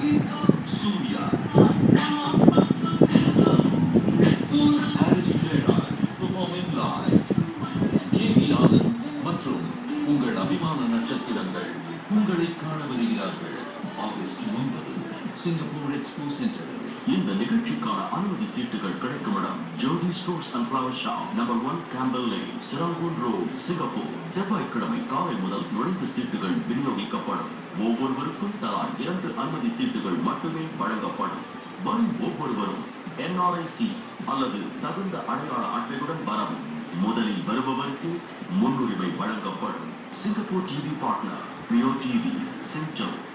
Surya Harris Jayaraj performing live KV Anand மற்றும் உங்கள் அபிமான நட்சத்திரங்கள் உங்களை காண வருகிறார்கள் ஆகஸ்ட் ஒன்பது சிங்கப்பூர் எக்ஸ்போ சென்டர் இந்த நிகழ்ச்சிக்கான அனுமதி சீட்டுகள் கிடைக்கும் இடம் Jothi stores and flower shop number one Campbell lane Serangoon road Singapore செவ்வாய்க்கிழமை காலை முதல் நுழைவு சீட்டுகள் விநியோகிக்கப்படும் ஒவ்வொருவருக்கும் தலா இரண்டு அனுமதி சீட்டுகள் மட்டுமே வழங்கப்படும் வரும் ஒவ்வொருவரும் என்ஆர்ஐசி அல்லது தகுந்த அடையாள அட்டையுடன் வரவும் முதலில் வருபவருக்கு முன்னுரிமை வழங்கப்படும் சிங்கப்பூர் டிவி பார்ட்னர் பியோ டிவி சென்ட்ரல்